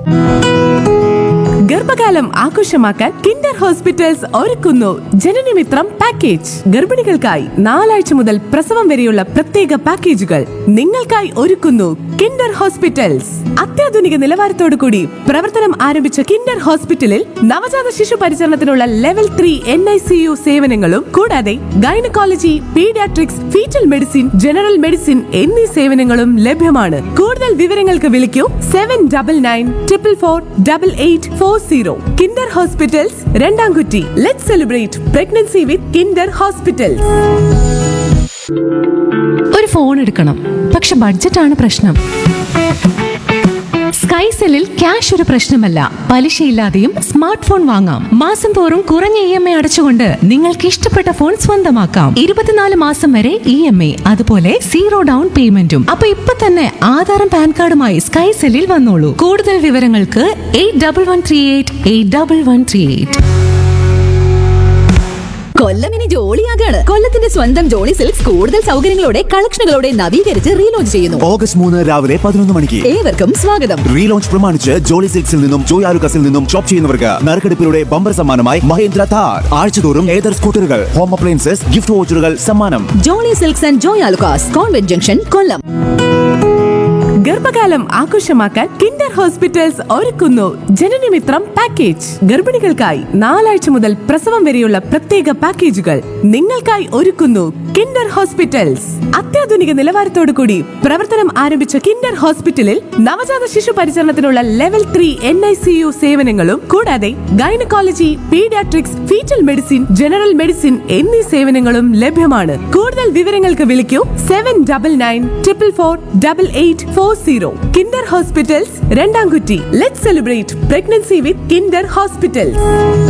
ഗർഭകാലം ആഘോഷമാക്കാൻ Kinder hospitals ഒരുക്കുന്നു ജനനമിത്രം പാക്കേജ് ഗർഭിണികൾക്കായി നാലാഴ്ച മുതൽ പ്രസവം വരെയുള്ള പ്രത്യേക പാക്കേജുകൾ നിങ്ങൾക്കായി ഒരുക്കുന്നു കിൻഡർ ഹോസ്പിറ്റൽസ് അത്യാധുനിക നിലവാരത്തോടു കൂടി പ്രവർത്തനം ആരംഭിച്ച കിൻഡർ ഹോസ്പിറ്റലിൽ നവജാത ശിശു പരിചരണത്തിനുള്ള level three N I C U സേവനങ്ങളും കൂടാതെ gynaecology paediatrics fetal medicine general medicine എന്നീ സേവനങ്ങളും ലഭ്യമാണ് കൂടുതൽ വിവരങ്ങൾക്ക് വിളിക്കൂ seven double nine triple four double eight four zero Kinder hospitals Randamkutty let celebrate pregnancy with Kinder hospitals ഒരു ഫോൺ എടുക്കണം പക്ഷെ ബഡ്ജറ്റാണ് പ്രശ്നം സ്കൈസെല്ലിൽ ക്യാഷ് ഒരു പ്രശ്നമല്ല പലിശയില്ലാതെയും സ്മാർട്ട് ഫോൺ വാങ്ങാം മാസം തോറും കുറഞ്ഞ ഇ എം ഐ അടച്ചുകൊണ്ട് നിങ്ങൾക്ക് ഇഷ്ടപ്പെട്ട ഫോൺ സ്വന്തമാക്കാം ഇരുപത്തിനാല് മാസം വരെ ഇ എം ഐ അതുപോലെ സീറോ ഡൗൺ പേയ്മെന്റും അപ്പൊ ഇപ്പൊ തന്നെ ആധാറും പാൻ കാർഡുമായി സ്കൈസെല്ലിൽ വന്നോളൂ കൂടുതൽ വിവരങ്ങൾക്ക് eight double one three eight eight double one three eight Kollam ഇനി ജോളിയാകാണ് കൊല്ലത്തിന്റെ സ്വന്തം ജോളി സിൽക്സ് കൂടുതൽ സൗകര്യങ്ങളോടെ കളക്ഷനുകളോടെ നവീകരിച്ച് റീലോഞ്ച് ചെയ്യുന്നു ഓഗസ്റ്റ് മൂന്ന് രാവിലെ പതിനൊന്ന് മണിക്ക് ഏവർക്കും സ്വാഗതം റീലോഞ്ച് പ്രമാണിച്ച് ജോളി സിൽക്സിൽ നിന്നും ജോയ് ആലുക്കസിൽ നിന്നും ഷോപ്പ് ചെയ്യുന്നവർക്ക് നറുക്കെടുപ്പിലൂടെ ബമ്പർ സമ്മാനമായി മഹേന്ദ്ര താർ ആഴ്ചതോറും ഏതർ സ്കൂട്ടറുകൾ ഹോം അപ്ലയൻസസ് ഗിഫ്റ്റ് വോച്ചറുകൾ സമ്മാനം Jolly silks and Joy Alukkas convent junction Kollam ഗർഭകാലം ആഘോഷമാക്കാൻ കിൻഡർ ഹോസ്പിറ്റൽസ് ഒരുക്കുന്നു ജനനമിത്രം പാക്കേജ് ഗർഭിണികൾക്കായി നാലാഴ്ച മുതൽ പ്രസവം വരെയുള്ള പ്രത്യേക പാക്കേജുകൾ നിങ്ങൾക്കായി ഒരുക്കുന്നു കിൻഡർ ഹോസ്പിറ്റൽസ് അത്യാധുനിക നിലവാരത്തോടു കൂടി പ്രവർത്തനം ആരംഭിച്ച കിൻഡർ ഹോസ്പിറ്റലിൽ നവജാത ശിശു പരിചരണത്തിനുള്ള level three N I C U സേവനങ്ങളും കൂടാതെ gynaecology paediatrics fetal medicine general medicine എന്നീ സേവനങ്ങളും ലഭ്യമാണ് കൂടുതൽ വിവരങ്ങൾക്ക് വിളിക്കൂ seven double nine triple four double eight four zero Kinder hospitals Randamkutty let celebrate pregnancy with Kinder hospitals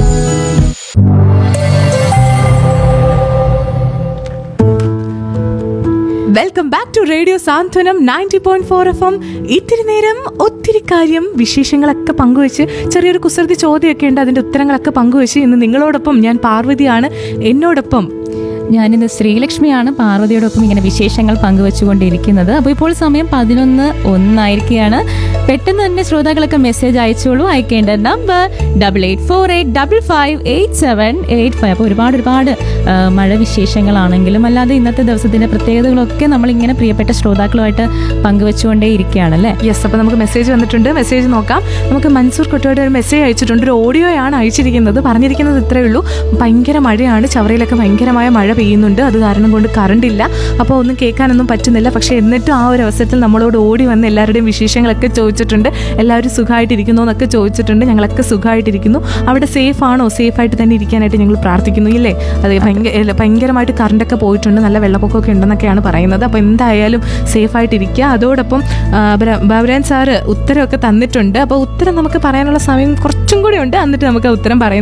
welcome back to radio Santhwanam ninety point four F M ഇത്തിരി നേരം ഒത്തിരി കാര്യം വിശേഷങ്ങളൊക്കെ പങ്കുവെച്ച് ചെറിയൊരു കുസൃതി ചോദ്യമൊക്കെ ഉണ്ട് അതിൻ്റെ ഉത്തരങ്ങളൊക്കെ പങ്കുവെച്ച് ഇന്ന് നിങ്ങളോടൊപ്പം ഞാൻ പാർവതിയാണ് എന്നോടൊപ്പം ഞാനിന്ന് ശ്രീലക്ഷ്മിയാണ് പാർവതിയോടൊപ്പം ഇങ്ങനെ വിശേഷങ്ങൾ പങ്കുവെച്ചുകൊണ്ടിരിക്കുന്നത് അപ്പോൾ ഇപ്പോൾ സമയം പതിനൊന്ന് ഒന്നായിരിക്കുകയാണ് പെട്ടെന്ന് തന്നെ ശ്രോതാക്കളൊക്കെ മെസ്സേജ് അയച്ചോളൂ അയക്കേണ്ട number double eight four eight double five eight seven eight five അപ്പോൾ ഒരുപാട് ഒരുപാട് ആ, മഴ വിശേഷങ്ങളാണെങ്കിലും അല്ലാതെ ഇന്നത്തെ ദിവസത്തിൻ്റെ പ്രത്യേകതകളൊക്കെ നമ്മളിങ്ങനെ പ്രിയപ്പെട്ട ശ്രോതാക്കളുമായിട്ട് പങ്കുവെച്ചുകൊണ്ടേ ഇരിക്കുകയാണല്ലേ യെസ് അപ്പോൾ നമുക്ക് മെസ്സേജ് വന്നിട്ടുണ്ട് മെസ്സേജ് നോക്കാം നമുക്ക് മൻസൂർ കൊട്ടോയുടെ ഒരു മെസ്സേജ് അയച്ചിട്ടുണ്ട് ഒരു ഓഡിയോയാണ് അയച്ചിരിക്കുന്നത് പറഞ്ഞിരിക്കുന്നത് ഇത്രയേ ഉള്ളൂ ഭയങ്കര മഴയാണ് ചവറയിലൊക്കെ ഭയങ്കരമായ മഴ പെയ്യുന്നുണ്ട് അത് കാരണം കൊണ്ട് കറണ്ട് ഇല്ല അപ്പോൾ ഒന്നും കേൾക്കാനൊന്നും പറ്റുന്നില്ല പക്ഷേ എന്നിട്ടും ആ ഒരു അവസരത്തിൽ നമ്മളോട് ഓടി വന്ന് എല്ലാവരുടെയും വിശേഷങ്ങളൊക്കെ ചോദിച്ചിട്ടുണ്ട് എല്ലാവരും സുഖമായിട്ടിരിക്കുന്നു എന്നൊക്കെ ചോദിച്ചിട്ടുണ്ട് ഞങ്ങളൊക്കെ സുഖമായിട്ടിരിക്കുന്നു അവിടെ സേഫ് ആണോ സേഫ് ആയിട്ട് തന്നെ ഇരിക്കാനായിട്ട് ഞങ്ങൾ പ്രാർത്ഥിക്കുന്നു ഇല്ലേ അതെ ഭയങ്കര ഇല്ല, ഭയങ്കരമായിട്ട് കറണ്ടൊക്കെ പോയിട്ടുണ്ട് നല്ല വെള്ളപ്പൊക്കമൊക്കെ ഉണ്ടെന്നൊക്കെയാണ് പറയുന്നത് അപ്പോൾ എന്തായാലും സേഫ് ആയിട്ടിരിക്കുക അതോടൊപ്പം ആ, ബര- ബാബുരാൻ സാറ് ഉത്തരമൊക്കെ തന്നിട്ടുണ്ട് അപ്പോൾ ഉത്തരം നമുക്ക് പറയാനുള്ള സമയം കുറച്ചും കൂടി ഉണ്ട് എന്നിട്ട് നമുക്ക് ആ ഉത്തരം പറയുന്നത്